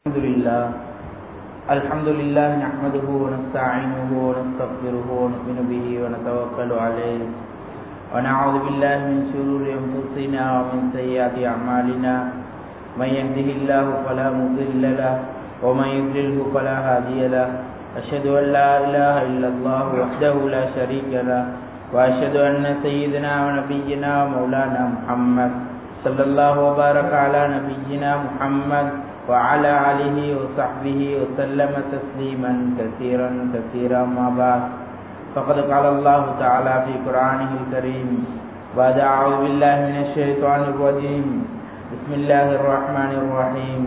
الحمد لله الحمد لله نحمده ونستعينه ونستغفره ونؤمن به ونتوكل عليه ونعوذ بالله من شرور انفسنا ومن سيئات اعمالنا من يهده الله فلا مضل له ومن يضلله فلا هادي له اشهد ان لا اله الا الله وحده لا شريك له واشهد ان سيدنا ونبينا ومولانا محمد صلى الله وبارك على نبينا محمد وعلى آله وصحبه وسلم تسليما كثيرا كثيرا ما بعد فقد قال الله تعالى في قرآنه الكريم بعد أعوذ بالله من الشيطان الرجيم بسم الله الرحمن الرحيم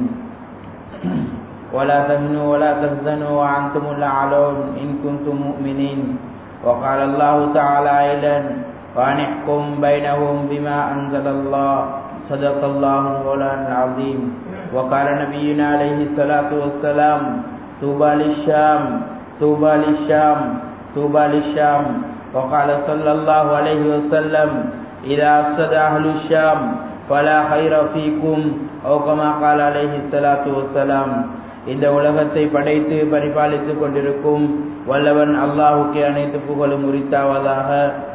ولا تهنوا ولا تحزنوا وأنتم الأعلون إن كنتم مؤمنين وقال الله تعالى أيضا وأن احكم بينهم بما أنزل الله صدق الله مولانا العظيم وقال نبينا عليه الصلاة والسلام طوبى للشام طوبى للشام طوبى للشام وقال صلى الله عليه وسلم إذا أفسد أهل الشام فلا خير فيكم أو كما قال عليه الصلاة والسلام இந்த உலகத்தை படைத்து பரிபாலித்துக் கொண்டிருக்கும் வல்லவன் அல்லாஹுக்கு அனைத்து புகழும் உரித்தாவதாக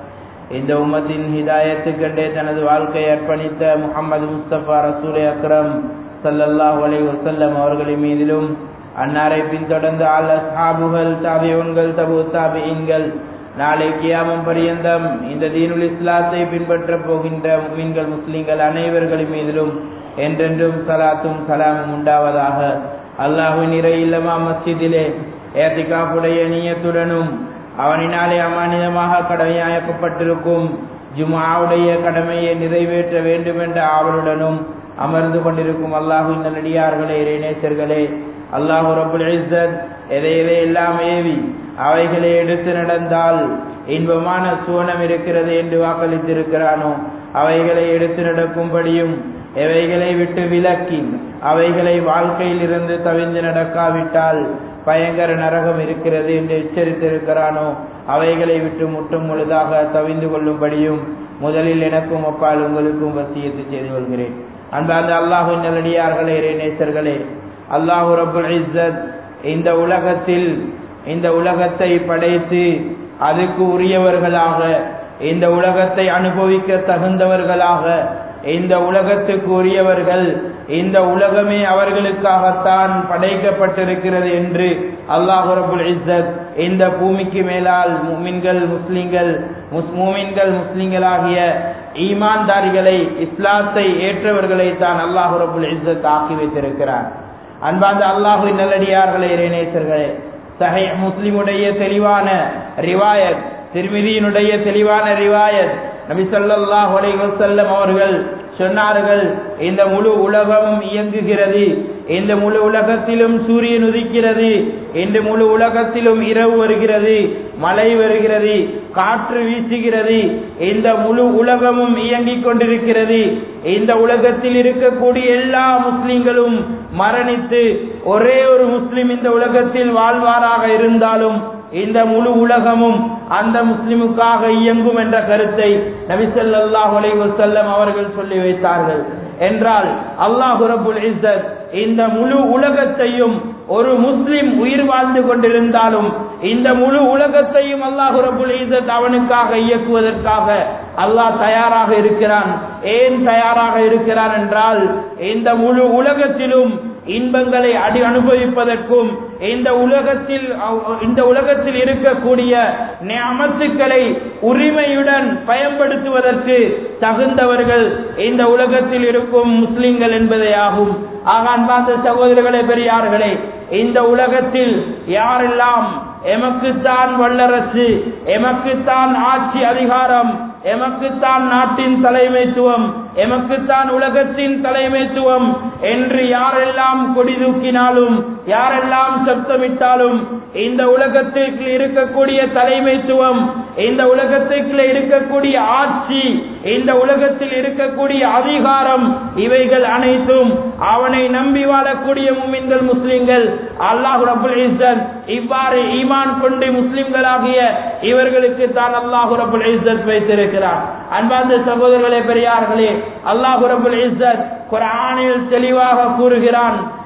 இந்த உம்மத்தின் ஹிதாயத்துக்கண்டே தனது வாழ்க்கை அர்ப்பணித்த முகமது முஸ்தபா ரசூலை அக்ரம் சல்லல்லாஹ் அலை வசல்லம் அவர்களின் மீதிலும் அன்னாரை பின்தொடர்ந்து அல் அஸ்ஹாபுகள் தாபியன்கள் தபு தாபியன்கள் நாளை கியாமம் பரியந்தம் இந்த தீனுல் இஸ்லாத்தை பின்பற்ற போகின்ற மீன்கள் முஸ்லிம்கள் அனைவர்களின் மீதிலும் என்றென்றும் சலாத்தும் சலாமும் உண்டாவதாக அல்லாஹுவின் இறை இல்லமா மஸ்ஜிதிலே ஏத்திகாப்புடைய நீயத்துடனும் அவனினாலே அமானிதமாக கடமையாக்கப்பட்டிருக்கும் ஜுமாவுடைய கடமையை நிறைவேற்ற வேண்டும் என்ற ஆவலுடனும் அமர்ந்து கொண்டிருக்கும் அல்லாஹின் நல்லடியார்களே இறைநேசர்களே அல்லாஹு ரபுல் இஸ்ஸத் எதை எதை எல்லாம் ஏவி அவைகளை எடுத்து நடந்தால் இன்பமான சுவனம் இருக்கிறது என்று வாக்களித்திருக்கிறானோ அவைகளை எடுத்து நடக்கும்படியும் எவைகளை விட்டு விலக்கி அவைகளை வாழ்க்கையில் இருந்து தவிந்து நடக்காவிட்டால் பயங்கர நரகம் இருக்கிறது என்று எச்சரித்திருக்கிறானோ அவைகளை விட்டு முற்றும் முழுதாக தவிந்து கொள்ளும்படியும் முதலில் எனக்கும் அப்பால் உங்களுக்கும் வசியத்து செய்து கொள்கிறேன் அன்பார்ந்த அல்லாஹு நல்லடியார்களே நேசர்களே அல்லாஹு ரபுல் இஸ்ஸத் இந்த உலகத்தில் இந்த உலகத்தை படைத்து அதுக்கு உரியவர்களாக இந்த உலகத்தை அனுபவிக்க தகுந்தவர்களாக இந்த உலகத்துக்கு உரியவர்கள் இந்த உலகமே அவர்களுக்காகத்தான் படைக்கப்பட்டிருக்கிறது என்று அல்லாஹு ரபுல் இஸ்ஸத் இந்த பூமிக்கு மேலால் முமின்கள் முஸ்லிம்கள் மூமின்கள் முஸ்லிம்களாகிய ஈமான்தாரிகளை இஸ்லாத்தை ஏற்றவர்களை தான் அல்லாஹு ரபுல் இஸ்ஸத் ஆக்கி வைத்திருக்கிறார் அன்பார்ந்த அல்லாஹு நல்லடியார்களே இறைநேசர்களே சஹை முஸ்லிமுடைய தெளிவான ரிவாயத் திருமிதியினுடைய தெளிவான ரிவாயத் நபி சொல்லாஹ் வசல்லம் அவர்கள் சொன்னார்கள் இந்த முழு உலகமும் இயங்குகிறது இந்த முழு உலகத்திலும் சூரியன் உதிக்கிறது இந்த முழு உலகத்திலும் இரவு வருகிறது மழை வருகிறது காற்று வீசுகிறது இந்த முழு உலகமும் இயங்கிக் கொண்டிருக்கிறது இந்த உலகத்தில் இருக்கக்கூடிய எல்லா முஸ்லிம்களும் மரணித்து ஒரே ஒரு முஸ்லிம் இந்த உலகத்தில் வாழ்வாராக இருந்தாலும் இந்த முழு உலகமும் அந்த முஸ்லிமுக்காக இயங்கும் என்ற கருத்தை நபிசல்லாஹ் செல்லம் அவர்கள் சொல்லி வைத்தார்கள் என்றால் அல்லாஹு ரபுல் இஸ்ஸத் இந்த முழு உலகத்தையும் ஒரு முஸ்லிம் உயிர் வாழ்ந்து கொண்டிருந்தாலும் இந்த முழு உலகத்தையும் அல்லாஹு ரபுல் இஸ்ஸத் அவனுக்காக இயக்குவதற்காக அல்லாஹ் தயாராக இருக்கிறான் ஏன் தயாராக இருக்கிறான் என்றால் இந்த முழு உலகத்திலும் இன்பங்களை அடி அனுபவிப்பதற்கும் இந்த உலகத்தில் இந்த உலகத்தில் இருக்கக்கூடிய அமத்துக்களை உரிமையுடன் பயன்படுத்துவதற்கு தகுந்தவர்கள் இந்த உலகத்தில் இருக்கும் முஸ்லிம்கள் என்பதே ஆகும் ஆக அன்பார்ந்த சகோதரர்களே பெரியார்களே இந்த உலகத்தில் யாரெல்லாம் எமக்குத்தான் வல்லரசு எமக்குத்தான் ஆட்சி அதிகாரம் எமக்குத்தான் நாட்டின் தலைமைத்துவம் எமக்குத்தான் உலகத்தின் தலைமைத்துவம் என்று யாரெல்லாம் கொடி தூக்கினாலும் யாரெல்லாம் சப்தமிட்டாலும் இந்த உலகத்திற்கு இருக்கக்கூடிய தலைமைத்துவம் இந்த உலகத்திற்கு இருக்கக்கூடிய ஆட்சி இந்த உலகத்தில் இருக்கக்கூடிய அதிகாரம் இவைகள் அனைத்தும் அவனை நம்பி வாழக்கூடிய முமின்கள் முஸ்லிம்கள் அல்லாஹு ரபுல் இஸ்ஸத் இவ்வாறு ஈமான் கொண்டு முஸ்லிம்களாகிய இவர்களுக்கு தான் அல்லாஹு ரபுல் இஸ்ஸத் வைத்திருக்கிறார் அன்பார்ந்த சகோதரர்களே பெரியார்களே அல்லாஹு ரபுல் இஸ்ஸத் குர்ஆனில் தெளிவாக கூறுகிறான்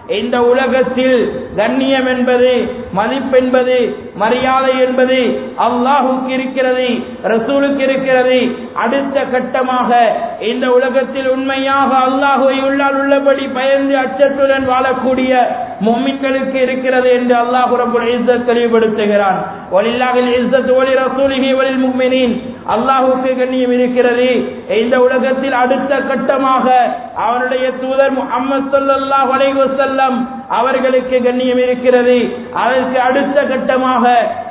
இந்த உலகத்தில் கண்ணியம் என்பது மதிப்பென்பது மரியாதை என்பது அல்லாஹுக்கு இருக்கிறது ரசூலுக்கு இருக்கிறது அடுத்த கட்டமாக இந்த உலகத்தில் உண்மையாக அல்லாஹுவை உள்ளால் உள்ளபடி பயந்து அச்சத்துடன் வாழக்கூடிய மொமின்களுக்கு இருக்கிறது என்று அல்லாஹு ரபுல் இஸ்ஸத் தெளிவுபடுத்துகிறான் ஒலில்லாஹில் இஸ்ஸத் ஒலி ரசூலிஹி ஒலில் முக்மினின் அல்லாஹுக்கு கண்ணியம் இருக்கிறது இந்த உலகத்தில் அடுத்த கட்டமாக அவனுடைய தூதர் முகமது ஸல்லல்லாஹு அலைஹி வஸல்லம் அவர்களுக்கு கண்ணியம் இருக்கிறது அதற்கு அடுத்த கட்டமாக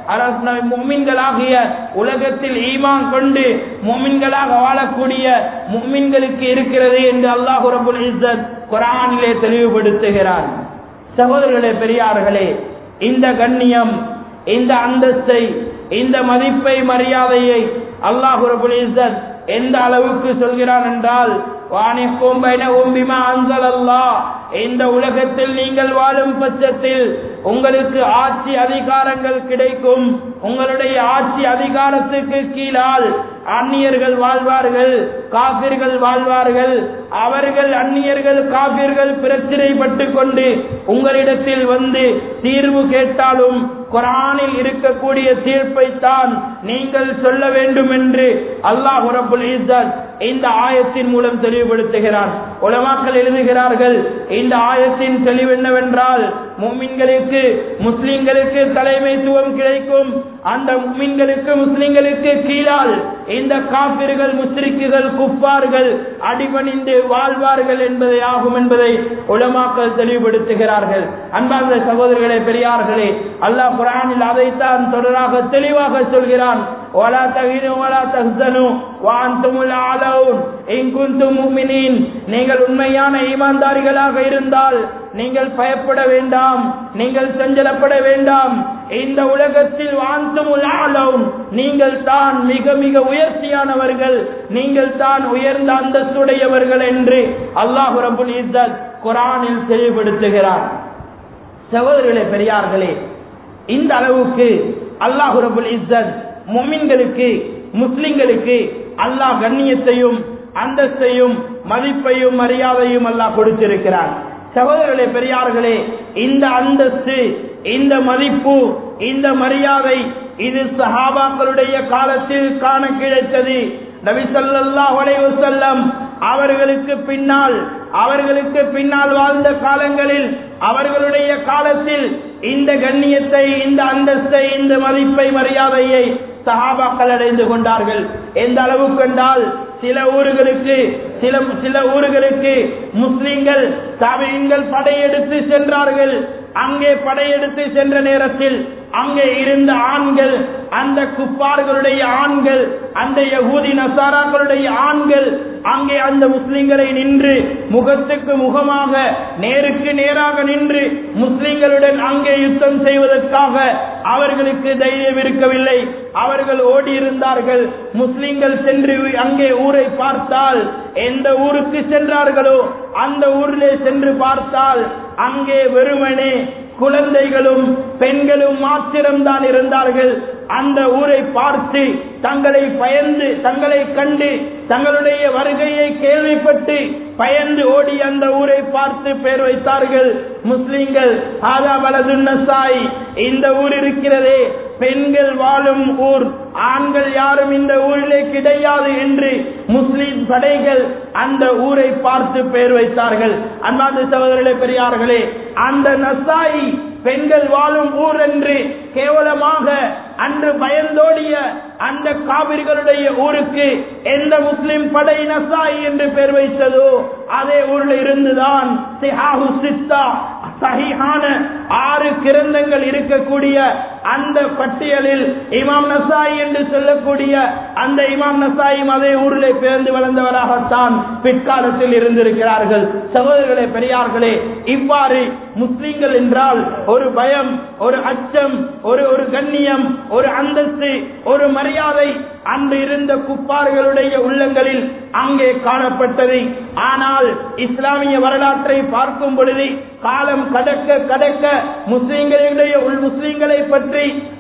முமின்களாகிய உலகத்தில் ஈமான் கொண்டு முமின்களாக வாழக்கூடிய முமின்களுக்கு இருக்கிறது என்று அல்லாஹு ரபுல் இஸ்ஸத் குரானிலே தெளிவுபடுத்துகிறார் சகோதரர்களே பெரியார்களே இந்த கண்ணியம் இந்த அந்தஸ்தை இந்த மதிப்பை மரியாதையை அல்லாஹு ரபுல் இஸ்ஸத் எந்த அளவுக்கு சொல்கிறான் என்றால் வாணிக்கும் பிமா அன்சல் அல்லாஹ் இந்த உலகத்தில் நீங்கள் வாழும் பட்சத்தில் உங்களுக்கு ஆட்சி அதிகாரங்கள் கிடைக்கும் உங்களுடைய ஆட்சி அதிகாரத்துக்கு கீழால் அந்நியர்கள் வாழ்வார்கள் காபிர்கள் வாழ்வார்கள் அவர்கள் அந்நியர்கள் காபிர்கள் பிரச்சனைப்பட்டு கொண்டு உங்களிடத்தில் வந்து தீர்வு கேட்டாலும் குரானில் இருக்கக்கூடிய தீர்ப்பை தான் நீங்கள் சொல்ல வேண்டும் என்று அல்லாஹ் ரபுல் இஸ்ஸத் இந்த ஆயத்தின் மூலம் தெளிவுபடுத்துகிறான் உலமாக்கள் எழுதுகிறார்கள் இந்த ஆயத்தின் தெளிவு என்னவென்றால் முமின்களுக்கு முஸ்லிம்களுக்கு தலைமைத்துவம் கிடைக்கும் அந்த முமின்களுக்கு முஸ்லிம்களுக்கு கீழால் இந்த காப்பிர்கள் முஸ்ரிக்குகள் குப்பார்கள் அடிபணிந்து வாழ்வார்கள் என்பதை ஆகும் என்பதை உலமாக்கள் தெளிவுபடுத்துகிறார்கள் அன்பார்ந்த சகோதரர்களே பெரியார்களே அல்லாஹ் குரானில் அதைத்தான் தொடராக தெளிவாக சொல்கிறான் ولا تهنوا ولا تحزنوا وانتم الاعلون ان كنتم مؤمنين நீங்கள் உண்மையான ஈமான்தாரிகளாக இருந்தால் நீங்கள் பயப்பட வேண்டாம் நீங்கள் சஞ்சலப்பட வேண்டாம் இந்த உலகத்தில் வாந்துமுல் ஆலவுன் நீங்கள் தான் மிக மிக உயர்ச்சியானவர்கள் நீங்கள் தான் உயர்ந்த அந்தஸ்துடையவர்கள் என்று அல்லாஹு ரபுல் இஸ்ஸத் குரானில் தெளிவுபடுத்துகிறார் சகோதரர்களே பெரியார்களே இந்த அளவுக்கு அல்லாஹு ரபுல் இஸ்ஸத் முமின்களுக்கு முஸ்லிம்களுக்கு அல்லாஹ் கண்ணியத்தையும் அந்தஸ்தையும் மதிப்பையும் மரியாதையும் அல்லாஹ் கொடுத்திருக்கிறார் சகோதரர்களே பெரியார்களே இந்த அந்தஸ்து இந்த மதிப்பு இந்த மரியாதை இது சஹாபாக்களுடைய காலத்தில் காண கிடைத்தது நபி ஸல்லல்லாஹு அலைஹி வஸல்லம் அவர்களுக்கு பின்னால் அவர்களுக்கு பின்னால் வாழ்ந்த காலங்களில் அவர்களுடைய காலத்தில் இந்த கண்ணியத்தை இந்த அந்தஸ்தை இந்த மதிப்பை மரியாதையை சஹாபாக்கள் அடைந்து கொண்டார்கள் எந்த அளவுக்கு என்றால் சில ஊர்களுக்கு சில சில ஊர்களுக்கு முஸ்லிம்கள் தாபியங்கள் படையெடுத்து சென்றார்கள் அங்கே படையெடுத்து சென்ற நேரத்தில் அங்கே இருந்த ஆண்கள் அந்த குப்பார்களுடைய ஆண்கள் அந்த யகூதி நசாராக்களுடைய ஆண்கள் அங்கே அந்த முஸ்லிம்களை நின்று முகத்துக்கு முகமாக நேருக்கு நேராக நின்று முஸ்லிம்களுடன் அங்கே யுத்தம் செய்வதற்காக அவர்களுக்கு தைரியம் இருக்கவில்லை அவர்கள் ஓடி இருந்தார்கள் முஸ்லிம்கள் சென்று அங்கே ஊரை பார்த்தால் எந்த ஊருக்கு சென்றார்களோ அந்த ஊரிலே சென்று பார்த்தால் அங்கே வெறுமனே குழந்தைகளும் பெண்களும் மாத்திரம்தான் இருந்தார்கள் அந்த ஊரை பார்த்து தங்களை பயந்து தங்களை கண்டு தங்களுடைய வருகையை கேள்விப்பட்டு பயந்து ஓடி அந்த ஊரை பார்த்து பெயர் வைத்தார்கள் முஸ்லிம்கள் ஆதா வலது நசாய் இந்த ஊர் இருக்கிறதே பெண்கள் வாழும் ஊர் ஆண்கள் யாரும் இந்த ஊரிலே கிடையாது என்று முஸ்லிம் படைகள் அந்த ஊரை பார்த்து பெயர் வைத்தார்கள் அன்பாந்த சகோதரர்களே பெரியார்களே அந்த நசாய் பெண்கள் வாழும் ஊர் என்று கேவலமாக அன்று பயந்தோடிய அந்த காவிரிகளுடைய ஊருக்கு எந்த முஸ்லிம் படை நசாய் என்று பெயர் வைத்ததோ அதே ஊரில் இருந்துதான் சிஹாஹு சித்தா சஹிஹான ஆறு கிரந்தங்கள் இருக்கக்கூடிய அந்த பட்டியலில் இமாம் நசாய் என்று சொல்லக்கூடிய அந்த இமாம் நசாயும் அதே ஊரிலே பிறந்து வளர்ந்தவராகத்தான் பிற்காலத்தில் இருந்திருக்கிறார்கள் சகோதரர்களே பெரியார்களே இவ்வாறு முஸ்லிம்கள் என்றால் ஒரு பயம் ஒரு அச்சம் ஒரு ஒரு கண்ணியம் ஒரு அந்தஸ்து ஒரு மரியாதை அன்று இருந்த குப்பார்களுடைய உள்ளங்களில் அங்கே காணப்பட்டது ஆனால் இஸ்லாமிய வரலாற்றை பார்க்கும் பொழுது காலம் கடக்க கடக்க முஸ்லிம்களுடைய உள் முஸ்லிம்களை பற்றி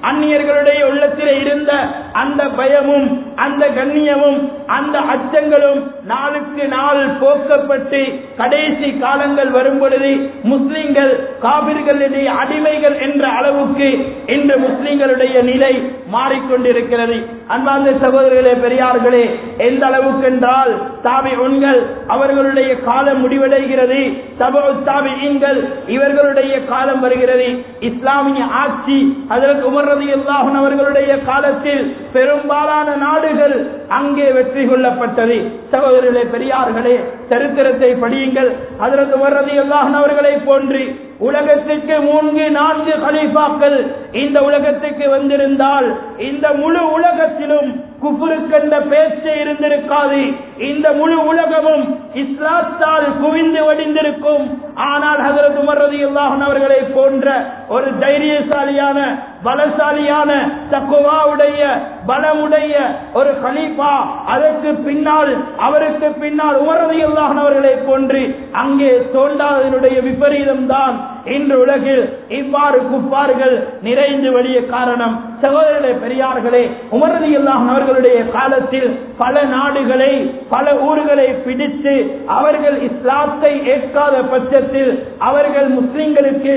அந்நியர்களுடைய உள்ளத்திலே இருந்த அந்த பயமும் அந்த கண்ணியமும் அந்த அச்சங்களும் நாளுக்கு நாள் போக்கப்பட்டு கடைசி காலங்கள் வரும் பொழுது முஸ்லிம்கள் காபிர்களுடைய அடிமைகள் என்ற அளவுக்கு இன்று முஸ்லிம்களுடைய நிலை மாறிக்கொண்டிருக்கிறது அன்பார்ந்த சகோதரர்களே பெரியார்களே எந்த அளவுக்கு என்றால் தாவி உண்கள் அவர்களுடைய காலம் முடிவடைகிறது சபோ தாபியீன்கள் இவர்களுடைய காலம் வருகிறது இஸ்லாமிய ஆட்சி அதற்கு உமர்றது எல்லாஹன் அவர்களுடைய காலத்தில் பெரும்பாலான நாடுகள் அங்கே வெற்றி கொள்ளப்பட்டது சகோதரர்களே பெரியார்களே சரித்திரத்தை படியுங்கள் அதற்கு உமர்றது எல்லாஹன் அவர்களை போன்று உலகத்திற்கு மூன்று நான்கு கலீஃபாக்கள் இந்த உலகத்துக்கு வந்திருந்தால் இந்த முழு உலகத்திலும் குஃபுருக்கென்ற பேச்சே இருந்திருக்காது இந்த முழு உலகமும் இஸ்லாத்தால் குவிந்து வடிந்திருக்கும் ஆனால் ஹசரத் உமர் ரலியல்லாஹு அவர்களை போன்ற ஒரு தைரியசாலியான பலசாலியான தக்குவாவுடைய பலமுடைய ஒரு கலீஃபா அதற்கு பின்னால் அவருக்கு பின்னால் உமர் ரலியல்லாஹு அவர்களை போன்று அங்கே தோண்டாதனுடைய விபரீதம் தான் இன்று உலகில் இவ்வாறு குப்பார்கள் நிறைந்து வெளிய காரணம் சகோதரர்களே பெரியார்களே உமரதி அவர்களுடைய காலத்தில் பல நாடுகளை பல ஊர்களை பிடித்து அவர்கள் இஸ்லாத்தை ஏற்காத பட்சத்தில் அவர்கள் முஸ்லிம்களுக்கு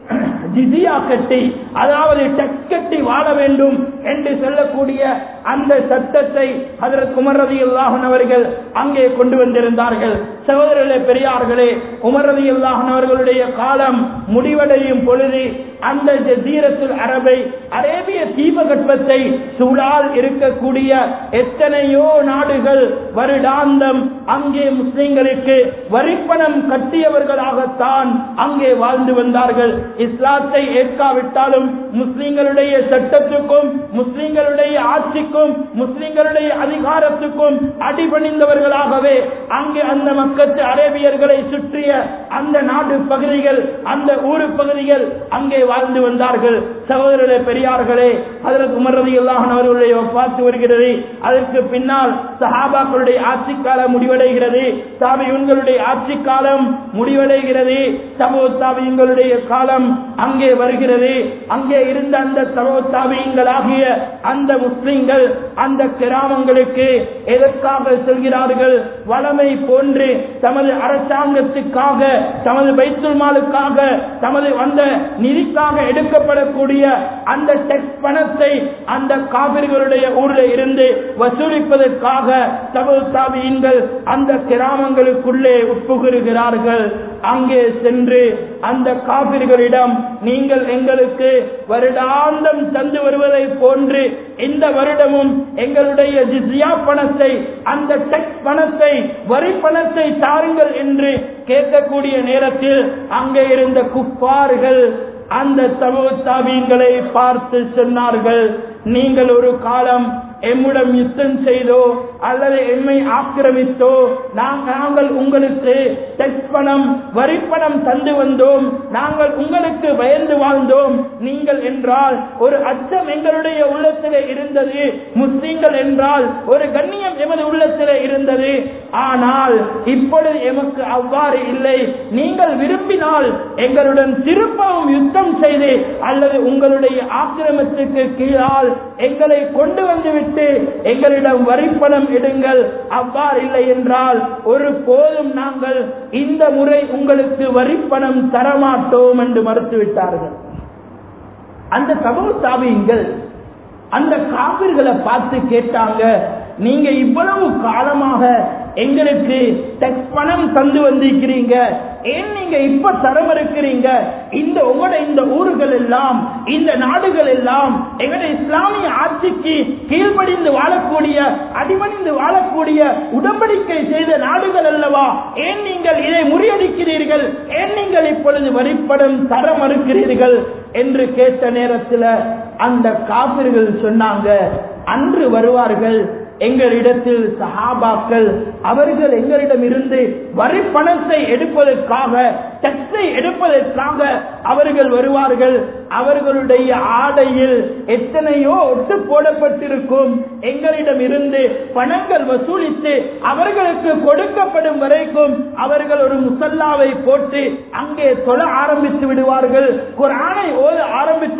ஜிசியா கட்டி அதாவது டெக்ஸ் கட்டி வாழ வேண்டும் என்று சொல்லக்கூடிய அந்த சட்டத்தை அதற்கு உமரதி அல்லாஹன் அவர்கள் அங்கே கொண்டு வந்திருந்தார்கள் சகோதரர்களே பெரியார்களே உமரதி அல்லாஹன் அவர்களுடைய காலம் முடிவடையும் பொழுது அந்த ஜசீரத்துல் அரபை அரேபிய தீபகற்பத்தை சூழால் இருக்கக்கூடிய எத்தனையோ நாடுகள் வருடாந்தம் அங்கே முஸ்லிம்களுக்கு வரிப்பணம் கட்டியவர்களாகத்தான் அங்கே வாழ்ந்து வந்தார்கள் இஸ்லாத்தை ஏற்காவிட்டாலும் முஸ்லிம்களுடைய சட்டத்துக்கும் முஸ்லிம்களுடைய ஆட்சிக்கும் முஸ்லிம்களுடைய அதிகாரத்துக்கும் அடிபணிந்தவர்களாகவே அங்கே அந்த மக்கத்து அரேபியர்களை சுற்றிய அந்த நாடு பகுதிகள் அந்த ஊரு பகுதிகள் அங்கே வாழ்ந்து வந்தார்கள் சகோதரர்களே பெரியார்களே அதற்கு உமர்றது இல்லாஹன் அவர்களுடைய பார்த்து வருகிறது அதற்கு பின்னால் சஹாபாக்களுடைய ஆட்சி காலம் முடிவடைகிறது தாபியுன்களுடைய ஆட்சி காலம் முடிவடைகிறது சமூக தாபியங்களுடைய காலம் அங்கே வருகிறது அங்கே இருந்த அந்த சமூக தாபியங்கள் ஆகிய அந்த முஸ்லிம்கள் அந்த கிராமங்களுக்கு எதற்காக செல்கிறார்கள் வளமை போன்று தமது அரசாங்கத்துக்காக தமது பைத்துல் மாலுக்காக தமது அந்த நிதிக்காக எடுக்கப்படக்கூடிய அந்த டெக்ஸ் பணத்தை அந்த காவிர்களுடைய ஊரில் இருந்து வசூலிப்பதற்காக தபு தாபியங்கள் அந்த கிராமங்களுக்குள்ளே உட்புகுகிறார்கள் அங்கே சென்று அந்த காபிர்களிடம் நீங்கள் எங்களுக்கு வருடாந்தம் தந்து வருவதை போன்று இந்த வருடமும் எங்களுடைய ஜிசியா பணத்தை அந்த டெக்ஸ் பணத்தை வரி பணத்தை தாருங்கள் என்று கேட்கக்கூடிய நேரத்தில் அங்கே இருந்த குப்பார்கள் அந்த சமூக தாபியங்களை பார்த்து சொன்னார்கள் நீங்கள் ஒரு காலம் எம்முடன் யுத்தம் செய்தோ அல்லது எம்மை ஆக்கிரமித்தோ நாங்கள் உங்களுக்கு டெக்ஸ் பணம் வரிப்பணம் தந்து வந்தோம் நாங்கள் உங்களுக்கு பயந்து வாழ்ந்தோம் நீங்கள் என்றால் ஒரு அச்சம் எங்களுடைய உள்ளத்திலே இருந்தது முஸ்லீம்கள் என்றால் ஒரு கண்ணியம் எமது உள்ளத்திலே இருந்தது ஆனால் இப்பொழுது எமக்கு அவ்வாறு இல்லை நீங்கள் விரும்பினால் எங்களுடன் திருப்பவும் யுத்தம் செய்து அல்லது உங்களுடைய ஆக்கிரமத்துக்கு கீழால் எங்களை கொண்டு வந்துவிட்டு எங்களிடம் வரிப்பணம் எடுங்கள் அவ்வாறு இல்லை என்றால் ஒரு போதும் நாங்கள் இந்த முறை உங்களுக்கு வரிப்பணம் தரமாட்டோம் என்று மறுத்துவிட்டார்கள் அந்த சமூக தாபியங்கள் அந்த காவிர்களை பார்த்து கேட்டாங்க நீங்க இவ்வளவு காலமாக எங்களுக்கு டெக்ஸ் பணம் தந்து வந்திருக்கிறீங்க ஏன் நீங்க இப்ப தரம் இருக்கிறீங்க இந்த உங்களோட இந்த ஊர்கள் எல்லாம் இந்த நாடுகள் எல்லாம் எங்களுடைய இஸ்லாமிய ஆட்சிக்கு கீழ்ப்படிந்து வாழக்கூடிய அடிமணிந்து வாழக்கூடிய உடன்படிக்கை செய்த நாடுகள் அல்லவா ஏன் நீங்கள் இதை முறியடிக்கிறீர்கள் ஏன் நீங்கள் இப்பொழுது வரிப்படம் தர மறுக்கிறீர்கள் என்று கேட்ட நேரத்தில் அந்த காப்பிர்கள் சொன்னாங்க அன்று வருவார்கள் எங்களிடத்தில் சஹாபாக்கள் அவர்கள் எங்களிடம் இருந்து வரி பணத்தை எடுப்பதற்காக டெக்ஸை எடுப்பதற்காக அவர்கள் வருவார்கள் அவர்களுடைய ஆடையில் எத்தனையோ ஒட்டு போடப்பட்டிருக்கும் எங்களிடம் இருந்து பணங்கள் வசூலித்து அவர்களுக்கு கொடுக்கப்படும் வரைக்கும் அவர்கள் ஒரு முசல்லாவை போட்டு அங்கே தொழ ஆரம்பித்து விடுவார்கள் குரானை ஓத ஆரம்பித்து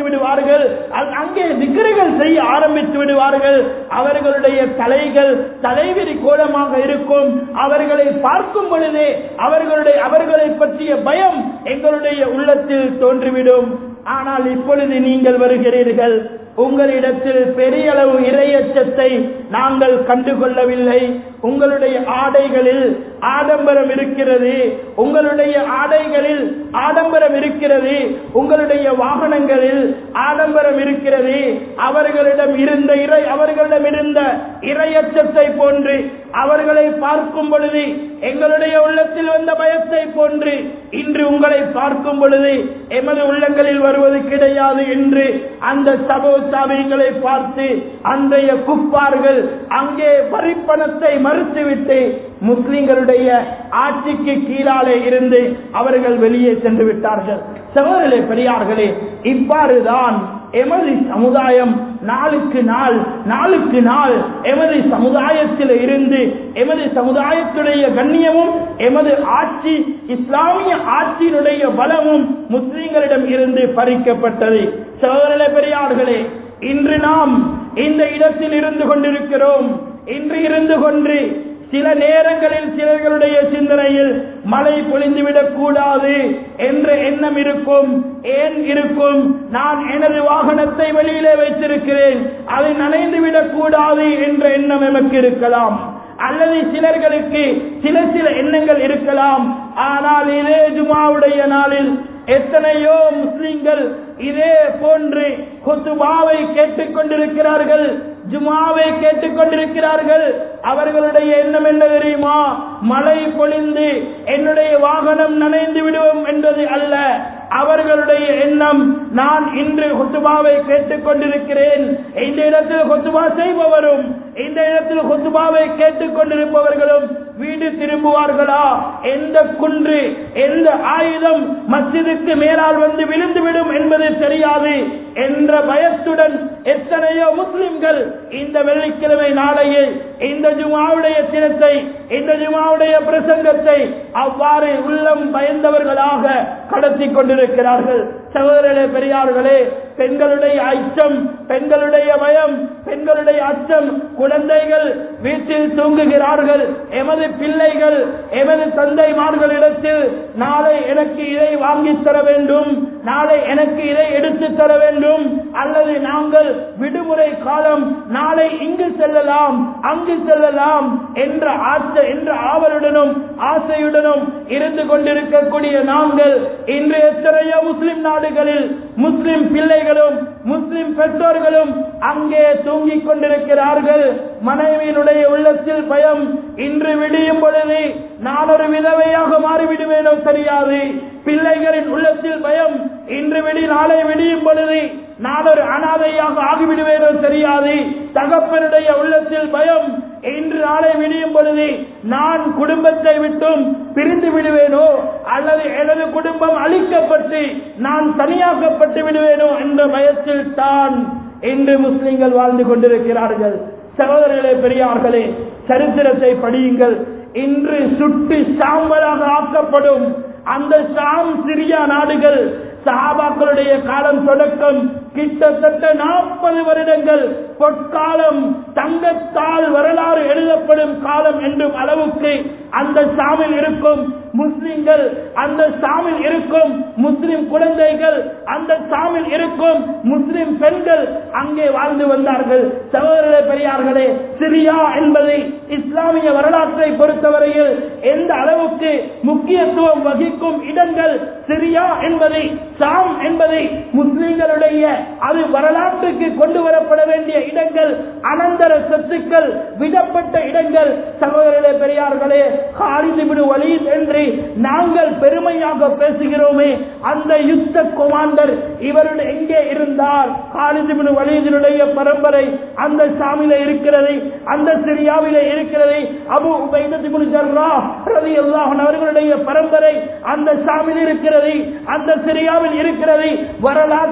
விடுவார்கள் அ- அங்கே திக்ருகள் செய்ய ஆரம்பித்து விடுவார்கள் அவர்களுடைய தலைகள் தலைவிரி கோலமாக இருக்கும் அவர்களை பார்க்கும் பொழுதே அவர்களுடைய அவர்களை பற்றிய பயம் எங்களுடைய உள்ளத்தில் தோன்றிவிடும் ஆனால் இப்பொழுது நீங்கள் வருகிறீர்கள் உங்களிடத்தில் பெரிய அளவு இரையச்சத்தை நாங்கள் கண்டுகொள்ளவில்லை உங்களுடைய ஆடைகளில் ஆடம்பரம் இருக்கிறது உங்களுடைய ஆடைகளில் ஆடம்பரம் இருக்கிறது உங்களுடைய வாகனங்களில் ஆடம்பரம் இருக்கிறது அவர்களிடம் இருந்த இறை அவர்களிடம் இருந்த இரையச்சத்தை போன்று அவர்களை பார்க்கும் பொழுது எங்களுடைய உள்ளத்தில் வந்த பயத்தை போன்று இன்று உங்களை பார்க்கும் பொழுது எமது உள்ளங்களில் வருவது கிடையாது என்று அந்த சபோ சாபிகளை பார்த்து அன்றைய குப்பார்கள் அங்கே வரிப்பணத்தை மறுத்துவிட்டு முஸ்லிம்களுடைய ஆட்சிக்கு கீழாலே இருந்து அவர்கள் வெளியே சென்று விட்டார்கள் சகோதரர்களே பெரியார்களே இவ்வாறுதான் எமது சமுதாயம் நாளுக்கு நாள் நாளுக்கு நாள் எமது சமுதாயத்தில் இருந்து எமது சமுதாயத்துடைய கண்ணியமும் எமது ஆட்சி இஸ்லாமிய ஆட்சியினுடைய பலமும் முஸ்லிம்களிடம் இருந்து பறிக்கப்பட்டது சகோதரர்களே பெரியார்களே இன்று நாம் இந்த இடத்தில் இருந்து கொண்டிருக்கிறோம் இன்று இருந்து கொண்டு சில நேரங்களில் சிலர்களுடைய சிந்தனையில் மழை பொழிந்துவிடக் கூடாது என்ற எண்ணம் இருக்கும் ஏன் இருக்கும் நான் எனது வாகனத்தை வெளியிலே வைத்திருக்கிறேன் அதை நனைந்து விடக் கூடாது என்ற எண்ணம் எமக்கு இருக்கலாம் அல்லது சிலர்களுக்கு சில சில எண்ணங்கள் இருக்கலாம் ஆனால் இதே ஜுமாவுடைய நாளில் எத்தனையோ முஸ்லிம்கள் இதே போன்று குத்துபாவை கேட்டுக் கொண்டிருக்கிறார்கள் ஜுமாவை கேட்டுக் கொண்டிருக்கிறார்கள் அவர்களுடைய எண்ணம் என்ன தெரியுமா மழை பொழிந்து என்னுடைய வாகனம் நனைந்து விடுவோம் என்பது அல்ல அவர்களுடைய எண்ணம் நான் இன்று குத்துபாவை கேட்டுக் கொண்டிருக்கிறேன் இந்த இடத்தில் குத்துபா செய்பவரும் இந்த இடத்தில் குத்துபாவை கேட்டுக் கொண்டிருப்பவர்களும் வீடு திரும்புவார்களா எந்த குன்று எந்த ஆயுதம் மஸ்ஜிதுக்கு மேலால் வந்து விழுந்துவிடும் என்பது தெரியாது என்ற பயத்துடன் எத்தனையோ முஸ்லிம்கள் இந்த வெள்ளிக்கிழமை நாளையில் இந்த ஜுமாவுடைய தினத்தை இந்த ஜுமாவுடைய பிரசங்கத்தை அவ்வாறு உள்ளம் பயந்தவர்களாக கடத்தி கொண்டிருக்கிறார்கள் சகோதரர்களே பெரியார்களே பெண்களுடைய அச்சம் பெண்களுடைய பயம் பெண்களுடைய அச்சம் குழந்தைகள் வீட்டில் தூங்குகிறார்கள் எமது பிள்ளைகள் எமது தந்தைமார்களிடத்தில் நாளை எனக்கு இதை வாங்கி தர வேண்டும் நாளை எனக்கு இதை எடுத்து தர வேண்டும் அல்லது நாங்கள் விடுமுறை காலம் நாளை இங்கு செல்லலாம் அங்கு செல்லலாம் என்ற ஆசை என்ற ஆவலுடனும் ஆசையுடனும் இருந்து கொண்டிருக்கக்கூடிய நாங்கள் இன்று எத்தனையோ முஸ்லிம் நாடுகளில் முஸ்லிம் பிள்ளைகளும் முஸ்லிம் பெற்றோர்களும் அங்கே தூங்கிக் கொண்டிருக்கிறார்கள் மனைவியினுடைய உள்ளத்தில் பயம் இன்று விடியும் பொழுது நான் ஒரு விதவையாக மாறிவிடுவேனோ தெரியாது பிள்ளைகளின் உள்ளத்தில் பயம் இன்று விடி நாளை விடியும் பொழுது நான் ஒரு அனாதையாக ஆகிவிடுவேனோ தெரியாது தகப்பனுடைய உள்ளத்தில் பயம் இன்று நாளை விடியும் பொழுது நான் குடும்பத்தை விட்டும் பிரிந்து விடுவேனோ அல்லது எனது குடும்பம் அழிக்கப்பட்டு நான் தனியாக்கப்பட்டு விடுவேனோ என்ற பயத்தில் தான் இன்று முஸ்லிம்கள் வாழ்ந்து கொண்டிருக்கிறார்கள் சகோதரர்களே பெரியார்களே சரித்திரத்தை படியுங்கள் இன்று சுட்டு சாம்பலாக ஆக்கப்படும் அந்த சாம் சிரியா நாடுகள் சஹாபாக்களுடைய காலம் தொடக்கம் கிட்டத்தட்ட நாற்பது வருடங்கள் பொற்காலம் தங்கத்தால் வரலாறு எழுதப்படும் காலம் என்றும் அளவுக்கு அந்த சாமில் இருக்கும் முஸ்லிம்கள் அந்த சாமில் இருக்கும் முஸ்லிம் குழந்தைகள் அந்த சாமில் இருக்கும் முஸ்லிம் பெண்கள் அங்கே வாழ்ந்து வந்தார்கள் சகோதர பெரியார்களே சிரியா என்பதை இஸ்லாமிய வரலாற்றை பொறுத்தவரையில் எந்த அளவுக்கு முக்கியத்துவம் வகிக்கும் இடங்கள் சிரியா என்பதை சாம் என்பதை முஸ்லிம்களுடைய அது வரலாற்றுக்கு கொண்டு வரப்பட வேண்டிய இடங்கள் அனந்தர சொத்துக்கள் விடப்பட்ட இடங்கள் சகோதரர்களே பெரியார்களே ஹாலிதிபிடு வலீத் என்று நாங்கள் பெருமையாக பேசுகிறோமே அந்த யுத்த கொமாண்டர் இவருடைய எங்கே இருந்தார் ஹாலிதிபிடு வலீதினுடைய பரம்பரை அந்த சாமியில இருக்கிறது அந்த சிரியாவில இருக்கிறது அபு உபைதத்திபுல் ஜர்ரா ரலியல்லாஹு அன்ஹு அவர்களுடைய பரம்பரை அந்த சாமியில் இருக்கிறது அந்த சிரியாவில் இருக்கிறது வரலாற்று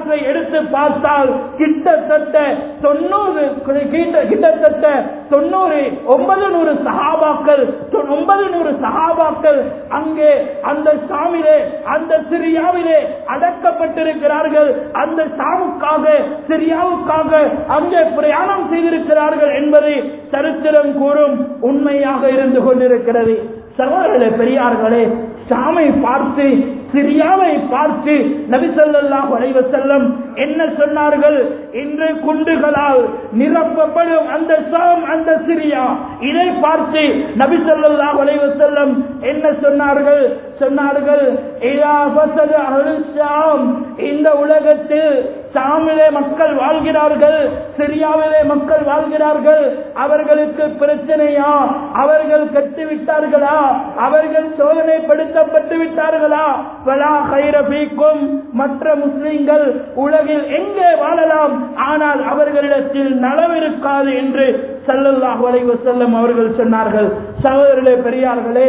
வரலாற்றை எடுத்து பார்த்தால் கிட்டத்தட்ட தொண்ணூறு கிட்ட- கிட்டத்தட்ட தொண்ணூறு ஒன்பது நூறு சகாபாக்கள் தொ- ஒன்பது நூறு சகாபாக்கள் அங்கே அந்த சாமிலே அந்த சிரியாவிலே அடக்கப்பட்டிருக்கிறார்கள் அந்த சாவுக்காக சிரியாவுக்காக அங்கே பிரயாணம் செய்திருக்கிறார்கள் என்பதை சரித்திரம் கூறும் உண்மையாக இருந்து கொண்டிருக்கிறது சகோதரர்களே பெரியார்களே சாமை பார்த்து சிரியாவை பார்த்து நபி ஸல்லல்லாஹு அலைஹி வஸல்லம் என்ன சொன்னார்கள் இன்று குண்டுகளால் நிரப்பப்படும் அந்த சாம் அந்த சிரியா இதை பார்த்து நபி ஸல்லல்லாஹு அலைஹி வஸல்லம் என்ன சொன்னார்கள் சொன்னார்கள் இதா ஃபஸத அஹ்லுஸ் ஷாம் இந்த உலகத்தில் சாமிலே மக்கள் வாழ்கிறார்கள் சிரியாவிலே மக்கள் வாழ்கிறார்கள் அவர்களுக்கு பிரச்சனையா அவர்கள் கெட்டு விட்டார்களா அவர்கள் சோதனைப்படுத்தப்பட்டு விட்டார்களா வலா கைர பீக்கும் மற்ற முஸ்லிம்கள் உலகில் எங்கே வாழலாம் ஆனால் அவர்களிடத்தில் நலவிருக்காது என்று ஸல்லல்லாஹு அலைஹி வஸல்லம் அவர்கள் சொன்னார்கள் சகோதரர்களே பெரியார்களே